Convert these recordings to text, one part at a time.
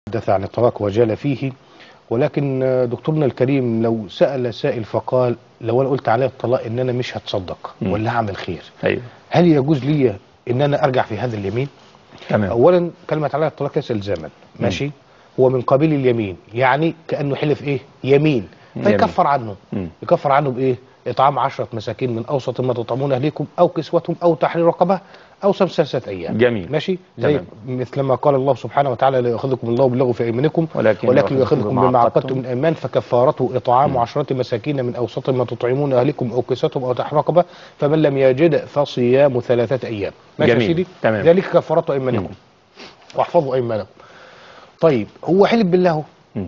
تحدث عن الطلاق وجال فيه ولكن دكتورنا الكريم لو سأل سائل فقال لو انا قلت عليه الطلاق ان انا مش هتصدق مم. ولا هعمل خير ايوه هل يجوز لي ان انا ارجع في هذا اليمين تمام اولا كلمه على الطلاق ليس الزاما ماشي هو من قبيل اليمين يعني كانه حلف ايه يمين فيكفر عنه مم. يكفر عنه بايه اطعام عشرة مساكين من اوسط ما تطعمون اهليكم او كسوتهم او تحرير رقبه او صوم ثلاثه ايام جميل. ماشي زي تمام. مثل ما قال الله سبحانه وتعالى لا ياخذكم الله باللغو في ايمانكم ولكن ولكن يؤاخذكم يؤاخذكم بما بما عقدتم. عقدتم من الايمان فكفارته اطعام عشرة مساكين من اوسط ما تطعمون اهلكم او كسوتهم او تحرير رقبه فمن لم يجد فصيام ثلاثه ايام ماشي يا جميل. سيدي تمام. ذلك كفارته ايمانكم واحفظوا ايمانكم طيب هو حلف بالله اهو. مم.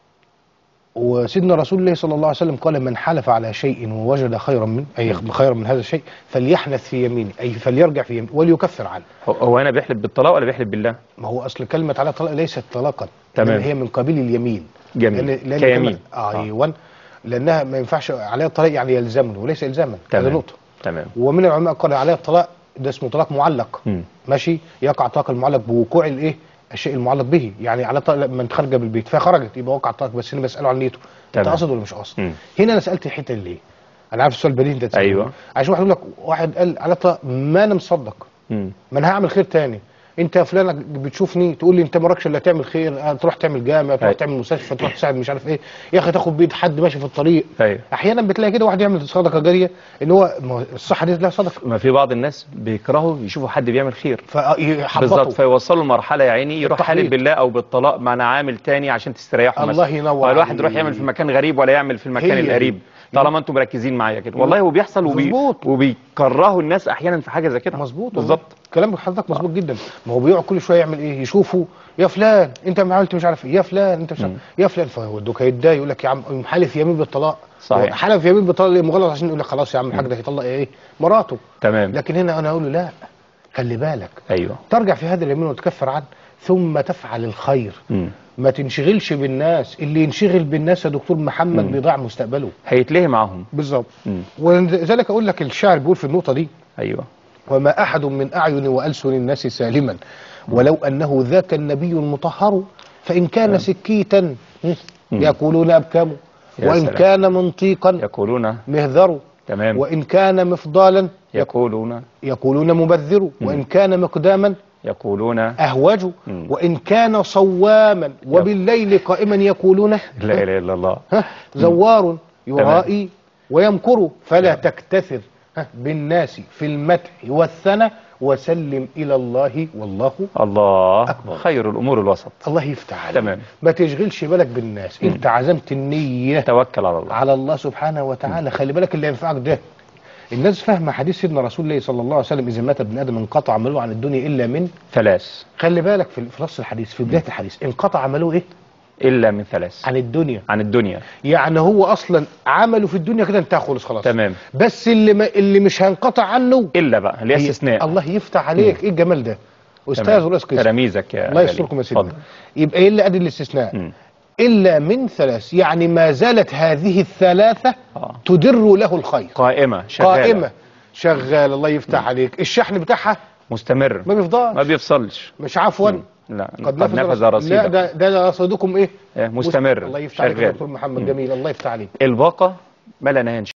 وسيدنا رسول الله صلى الله عليه وسلم قال من حلف على شيء ووجد خيرا من اي خيرا من هذا الشيء فليحنث في يمينه اي فليرجع في يمينه وليكفر عنه هو- هو انا بيحلف بالطلاق ولا بيحلف بالله ما هو اصل كلمه على طلاق ليست طلاقا تمام. إنما هي من قبيل اليمين جميل. لأن لأن كيمين. كلمة- آه ايوه لانها ما ينفعش عليها الطلاق يعني يلزمني وليس الزاما هذه تمام نقطه تمام ومن العلماء قال عليها الطلاق ده اسمه طلاق معلق مم. ماشي يقع الطلاق المعلق بوقوع الايه الشيء المعلق به يعني على طلاق لما انت خارجه بالبيت فخرجت يبقى وقع الطلاق بس هنا بساله عن نيته انت تمام. قاصد ولا مش قاصد مم. هنا انا سالت الحته اللي ليه انا عارف السؤال بديهي انت تساله أيوة. عشان واحد يقول لك واحد قال على الطلاق ما انا مصدق مم. ما انا هعمل خير تاني انت يا فلان بتشوفني تقول لي انت مراكش الا تعمل خير آه، تروح تعمل جامع تروح أي. تعمل مستشفى تروح تساعد مش عارف ايه يا اخي تاخد بيد حد ماشي في الطريق ايوه احيانا بتلاقي كده واحد يعمل صدقه جاريه ان هو ما هو الصحه دي لها صدقه ما في بعض الناس بيكرهوا يشوفوا حد بيعمل خير بالظبط فيحبطوا فيوصلوا لمرحله يا عيني يروح التحريض. حالف بالله او بالطلاق معنا عامل تاني عشان تستريحوا الله مثلا. ينور فالواحد عليك. يروح يعمل في مكان غريب ولا يعمل في المكان هي القريب دي. طالما انتم مركزين معايا كده والله هو بيحصل وبي... مظبوط. وبيكرهوا الناس احيانا في حاجه زي كده مظبوط بالظبط كلام حضرتك مظبوط جدا ما هو بيقعد كل شويه يعمل ايه يشوفوا يا فلان انت ما عملت مش عارف ايه يا فلان انت مش عارف يا فلان فيودوك هيتضايق يقول لك يا عم يقوم حالف يمين بالطلاق صحيح. حلف يمين بالطلاق ليه؟ مغلط عشان يقول لك خلاص يا عم الحاج ده هيطلق ايه مراته تمام لكن هنا انا اقول له لا خلي بالك ايوه ترجع في هذا اليمين وتكفر عنه ثم تفعل الخير مم. ما تنشغلش بالناس اللي ينشغل بالناس يا دكتور محمد بيضيع مستقبله هيتلهي معاهم بالظبط مم. ولذلك اقول لك الشاعر بيقول في النقطه دي ايوه وما أحد من أعين وألسن الناس سالما ولو أنه ذاك النبي المطهر فإن كان سكيتا يقولون أبكم يا وإن سلام. كان منطيقا يقولون مهذر تمام وإن كان مفضالا يقولون يقولون مبذر وإن كان مقداما يقولون أهوج مم. وإن كان صواما وبالليل قائما يقولون لا اله الا الله ها زوار يرائي ويمكر فلا تكتثر ها بالناس في المدح والثنى وسلم إلى الله والله الله أكبر. خير الامور الوسط الله يفتح عليك تمام. ما تشغلش بالك بالناس انت عزمت النية توكل على الله على الله سبحانه وتعالى خلي بالك اللي ينفعك ده الناس فاهمه حديث سيدنا رسول الله صلى الله عليه وسلم اذا مات ابن ادم انقطع عمله عن الدنيا الا من ثلاث خلي بالك في في نص الحديث في بدايه الحديث انقطع عمله ايه الا من ثلاث عن الدنيا عن الدنيا يعني هو اصلا عمله في الدنيا كده انتهى خالص خلاص تمام. بس اللي ما اللي مش هينقطع عنه الا بقى اللي هي استثناء الله يفتح عليك ايه الجمال ده استاذ تمام. ورئيس قسم تلاميذك يا الله غالي. يستركم يا سيدنا اتفضل. يبقى ايه اللي ادي الاستثناء مم. الا من ثلاث يعني ما زالت هذه الثلاثه آه. تدر له الخير قائمه شغاله قائمه شغال الله يفتح عليك الشحن بتاعها مستمر ما بيفضلش ما بيفصلش مش عفوا لا قد نفذ رص- نفذ رصيدك لا ده ده رصيدكم ايه إيه، مستمر الله يفتح عليك يا شغال دكتور محمد جميل الله يفتح عليك الباقه ما لا نهايه